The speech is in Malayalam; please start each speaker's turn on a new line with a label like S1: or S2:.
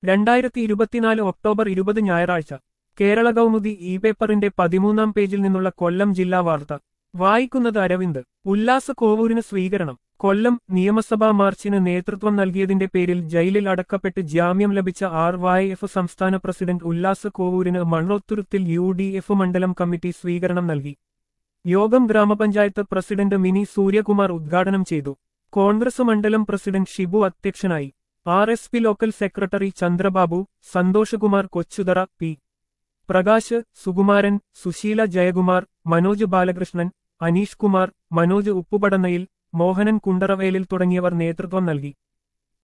S1: രണ്ടായിരത്തി ഇരുപത്തിനാല് ഒക്ടോബർ ഇരുപത് ഞായറാഴ്ച കേരള കൗമുദി ഇ പേപ്പറിന്റെ പതിമൂന്നാം പേജിൽ നിന്നുള്ള കൊല്ലം ജില്ലാ വാർത്ത വായിക്കുന്നത് അരവിന്ദ് ഉല്ലാസ കോവൂരിന് സ്വീകരണം കൊല്ലം നിയമസഭാ മാർച്ചിന് നേതൃത്വം നൽകിയതിന്റെ പേരിൽ ജയിലിൽ അടക്കപ്പെട്ട് ജാമ്യം ലഭിച്ച ആർ വൈ എഫ് സംസ്ഥാന പ്രസിഡന്റ് ഉല്ലാസ കോവൂരിന് മണ്ണൊത്തുരുത്തിൽ യു ഡി എഫ് മണ്ഡലം കമ്മിറ്റി സ്വീകരണം നൽകി യോഗം ഗ്രാമപഞ്ചായത്ത് പ്രസിഡന്റ് മിനി സൂര്യകുമാർ ഉദ്ഘാടനം ചെയ്തു കോൺഗ്രസ് മണ്ഡലം പ്രസിഡന്റ് ഷിബു അധ്യക്ഷനായി R S P local secretary Chandrababu Santhoshkumar Kochuthara P Prakash Sukumaran Susheela Jayakumar Manoj Balakrishnan Aneesh Kumar Manoj ഉപ്പുപടന്നയിൽ മോഹനൻ കുണ്ടറവേലിൽ തുടങ്ങിയവർ നേതൃത്വം നൽകി